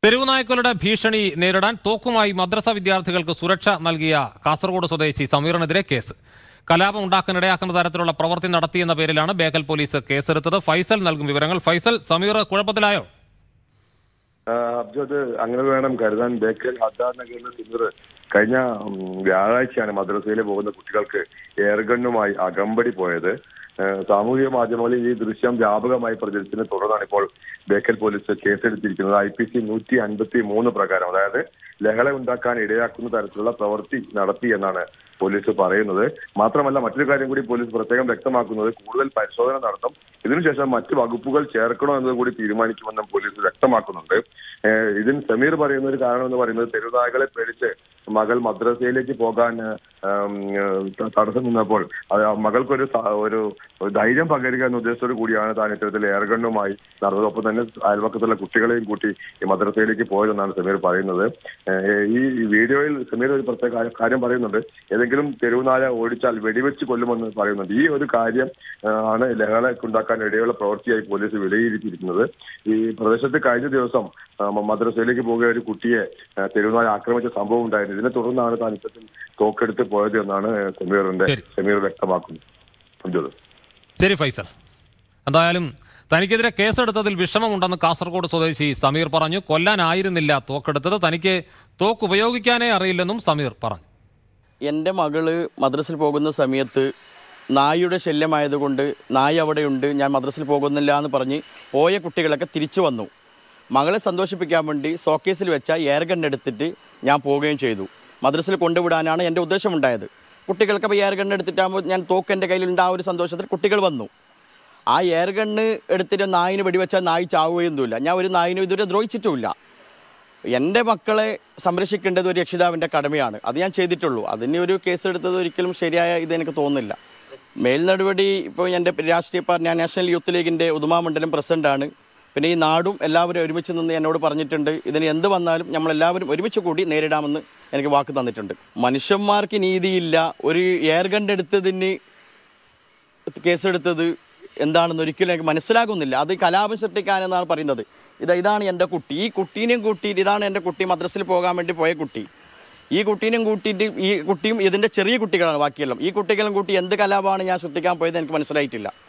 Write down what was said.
തെരുവുനായ്ക്കളുടെ ഭീഷണി നേരിടാൻ തോക്കുമായി മദ്രസ വിദ്യാർത്ഥികൾക്ക് സുരക്ഷ നൽകിയ കാസർഗോഡ് സ്വദേശി സമീറിനെതിരെ കേസ് കലാപം ഉണ്ടാക്കാനിടയാക്കുന്ന തരത്തിലുള്ള പ്രവൃത്തി നടത്തിയെന്ന പേരിലാണ് ബേക്കൽ പോലീസ് കേസെടുത്തത് ഫൈസൽ നൽകും വിവരങ്ങൾ ഫൈസൽ സമീർ കുഴപ്പത്തിലായോ ആ, അബ്ജദ് അങ്ങനെ വേണം കരുതാൻ ബേക്കൽ ഹദ്ദാർ നഗറിലെ സിംഗർ കഴിഞ്ഞ ഉം, വ്യാഴാഴ്ചയാണ് മദ്രസയിൽ പോകുന്ന കുട്ടികൾക്ക് എയർഗണ്ണുമായി അകമ്പടി പോയത് ആ, സാമൂഹിക മാധ്യമങ്ങളിൽ ഈ ദൃശ്യം വ്യാപകമായി പ്രചരിച്ചതിനെ തുടർന്നാണ് ഇപ്പോൾ ബേക്കൽ പോലീസ് കേസെടുത്തിരിക്കുന്നത് ഐ പി സി നൂറ്റി അൻപത്തി മൂന്ന് പ്രകാരം അതായത് ലഹള ഉണ്ടാക്കാൻ ഇടയാക്കുന്ന തരത്തിലുള്ള പ്രവൃത്തി നടത്തി എന്നാണ് പോലീസ് പറയുന്നത് മാത്രമല്ല മറ്റൊരു കാര്യം കൂടി പോലീസ് പ്രത്യേകം വ്യക്തമാക്കുന്നത് കൂടുതൽ പരിശോധന നടത്തും ഇതിനുശേഷം മറ്റ് വകുപ്പുകൾ ചേർക്കണോ എന്നത് കൂടി തീരുമാനിക്കുമെന്നും പോലീസ് വ്യക്തമാക്കുന്നുണ്ട് ഏഹ് ഇതിന് സമീർ പറയുന്ന ഒരു കാരണം എന്ന് പറയുന്നത് തെരുവുനായകളെ പേടിച്ച് മകൾ മദ്രസയിലേക്ക് പോകാൻ ഉം, ഏഹ് തടസ്സം നിന്നപ്പോൾ അത് ആ മകൾക്കൊരു സ- ഒരു ഒരു ധൈര്യം പകരുക എന്ന ഉദ്ദേശത്തോടു കൂടിയാണ് താൻ ഇത്തരത്തിൽ എയർഗണ്ണുമായി നടന്നത് ഒപ്പം തന്നെ അയൽപക്കത്തുള്ള കുട്ടികളെയും കൂട്ടി ഈ മദ്രസയിലേക്ക് പോയതെന്നാണ് സമീർ പറയുന്നത് ഏഹ് ഈ വീഡിയോയിൽ സമീർ ഒരു പ്രത്യേക കാര്യം- കാര്യം പറയുന്നുണ്ട് ഏതെങ്കിലും തെരുവുനായ ഓടിച്ചാൽ വെടിവെച്ച് കൊല്ലുമെന്ന് പറയുന്നുണ്ട് ഈ ഒരു കാര്യം ആ, ആണ് ലഹളയ്ക്ക് ഉണ്ടാക്കാൻ ഇടയുള്ള പ്രവൃത്തിയായി പോലീസ് വിലയിരുത്തിയിരിക്കുന്നത് ഈ പ്രദേശത്ത് കഴിഞ്ഞ ദിവസം ആ, മ- മദ്രസയിലേക്ക് പോകുക ഒരു കുട്ടിയെ ആ, തെരുവുനായ ആക്രമിച്ച സംഭവം ഉണ്ടായിരുന്നു ഇതിനെ തുടർന്നാണ് താൻ ഇത്തരത്തിൽ തോക്കെടുത്ത് പോയത് എന്നാണ് സമീറിന്റെ ശരി. സമീർ വ്യക്തമാക്കുന്നത് അബ്ജദ് ശരി ഫൈസൽ എന്തായാലും തനിക്കെതിരെ കേസെടുത്തതിൽ വിഷമമുണ്ടെന്ന് കാസർഗോഡ് സ്വദേശി സമീർ പറഞ്ഞു കൊല്ലാനായിരുന്നില്ല തോക്കെടുത്തത് തനിക്ക് തോക്ക് ഉപയോഗിക്കാനേ അറിയില്ലെന്നും സമീർ പറഞ്ഞു എൻ്റെ മകള് മദ്രസിൽ പോകുന്ന സമയത്ത് നായയുടെ ശല്യമായതുകൊണ്ട് നായ അവിടെയുണ്ട് ഞാൻ മദ്രസിൽ പോകുന്നില്ല എന്ന് പറഞ്ഞ് പോയ കുട്ടികളൊക്കെ തിരിച്ചു വന്നു മകളെ സന്തോഷിപ്പിക്കാൻ വേണ്ടി സോക്കേസിൽ വെച്ച എയർ ഗൺ എടുത്തിട്ട് ഞാൻ പോവുകയും ചെയ്തു മദ്രസിൽ കൊണ്ടുവിടാനാണ് എൻ്റെ ഉദ്ദേശമുണ്ടായത് കുട്ടികൾക്ക് അപ്പോൾ എയർ ഗൺ എടുത്തിട്ടാകുമ്പോൾ ഞാൻ തോക്ക് എൻ്റെ കയ്യിലുണ്ട് ആ ഒരു സന്തോഷത്തിൽ കുട്ടികൾ വന്നു ആ എയർ ഗണ്ണ് എടുത്തിട്ട് നായിന് വെടിവെച്ചാൽ നായി ചാവുകയൊന്നുമില്ല ഞാൻ ഒരു നായിനും ഇതുവരെ ദ്രോഹിച്ചിട്ടുമില്ല എൻ്റെ മക്കളെ സംരക്ഷിക്കേണ്ടത് ഒരു രക്ഷിതാവിൻ്റെ കടമയാണ് അത് ഞാൻ ചെയ്തിട്ടുള്ളൂ അതിന് ഒരു കേസ് എടുത്തത് ഒരിക്കലും ശരിയായ ഇത് എനിക്ക് തോന്നുന്നില്ല മേൽ നടപടി ഇപ്പോൾ എൻ്റെ രാഷ്ട്രീയ പാർട്ടി ഞാൻ നാഷണൽ യൂത്ത് ലീഗിൻ്റെ ഉദുമാ മണ്ഡലം പ്രസിഡൻ്റാണ് പിന്നെ ഈ നാടും എല്ലാവരും ഒരുമിച്ച് നിന്ന് എന്നോട് പറഞ്ഞിട്ടുണ്ട് ഇതിന് എന്ത് വന്നാലും നമ്മളെല്ലാവരും ഒരുമിച്ച് കൂടി നേരിടാമെന്ന് എനിക്ക് വാക്ക് തന്നിട്ടുണ്ട് മനുഷ്യന്മാർക്ക് നീതിയില്ല ഒരു എയർ ഗൺ എടുത്തതിന് കേസെടുത്തത് എന്താണെന്ന് ഒരിക്കലും എനിക്ക് മനസ്സിലാകുന്നില്ല അത് കലാപം സൃഷ്ടിക്കാനെന്നാണ് പറയുന്നത് ഇതാ ഇതാണ് എൻ്റെ കുട്ടി ഈ കുട്ടീനെയും കൂട്ടിയിട്ട് ഇതാണ് എൻ്റെ കുട്ടി മദ്രസിൽ പോകാൻ വേണ്ടി പോയ കുട്ടി ഈ കുട്ടീനെയും കൂട്ടിയിട്ട് ഈ കുട്ടിയും ഇതിൻ്റെ ചെറിയ കുട്ടികളാണ് ബാക്കിയെല്ലാം ഈ കുട്ടികളും കൂട്ടി എന്ത് കലാപമാണ് ഞാൻ സൃഷ്ടിക്കാൻ പോയത് എനിക്ക് മനസ്സിലായിട്ടില്ല